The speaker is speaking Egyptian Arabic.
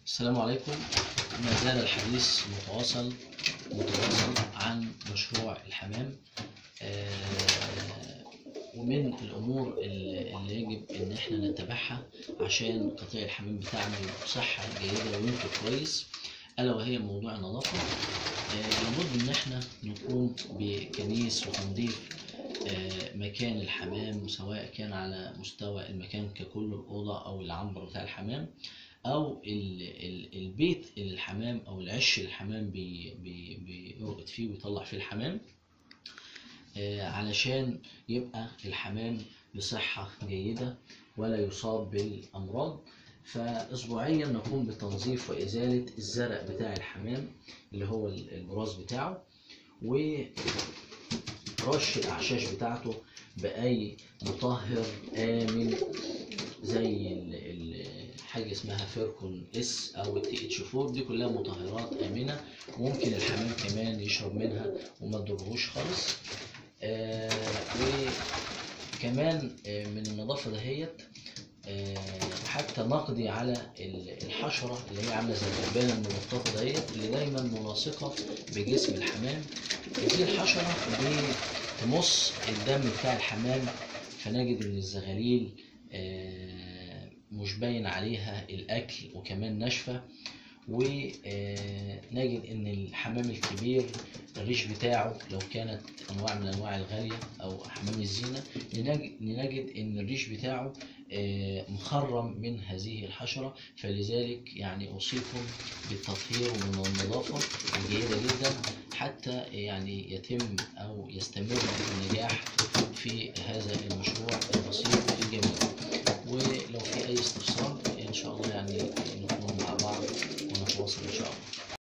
السلام عليكم ما زال الحديث متواصل متواصل عن مشروع الحمام آه، ومن الأمور اللي اللي يجب إن إحنا نتبعها عشان قطيع الحمام بتاعنا يبقى بصحة جيدة وينتج كويس ألا وهي موضوع النظافة آه، لابد إن إحنا نقوم بكنيس وتنظيف آه، مكان الحمام سواء كان على مستوى المكان ككل الأوضة أو العنبر بتاع الحمام او ال ال البيت اللي الحمام او العش اللي الحمام بي بي بيرقد فيه ويطلع فيه الحمام آه، علشان يبقى الحمام بصحة جيدة ولا يصاب بالأمراض فأسبوعيا نقوم بتنظيف وإزالة الزرق بتاع الحمام اللي هو ال- البراز بتاعه ورش الأعشاش بتاعته بأي مطهر آمن زي ال- ال- حاجه اسمها فيركون اس او التي اتش 4 دي كلها مطهرات امنه ممكن الحمام كمان يشرب منها وما تضرهوش خالص آه وكمان آه من النظافه دهيت آه حتى نقضي على ال- الحشره اللي هي عامله زي الدبانه الملطفه ديت اللي دايما ملاصقه بجسم الحمام دي الحشره دي تمص الدم بتاع الحمام فنجد ان الزغاليل آه، مش باين عليها الاكل وكمان ناشفه ونجد ان الحمام الكبير الريش بتاعه لو كانت انواع من انواع الغاليه او حمام الزينه نج- نجد ان الريش بتاعه آه، مخرم من هذه الحشره فلذلك يعني اوصيكم بالتطهير ومن النظافه الجيده جدا حتى يعني يتم او يستمر النجاح في هذا المشروع البسيط الجميل ولو في اي استفسار ان شاء الله يعني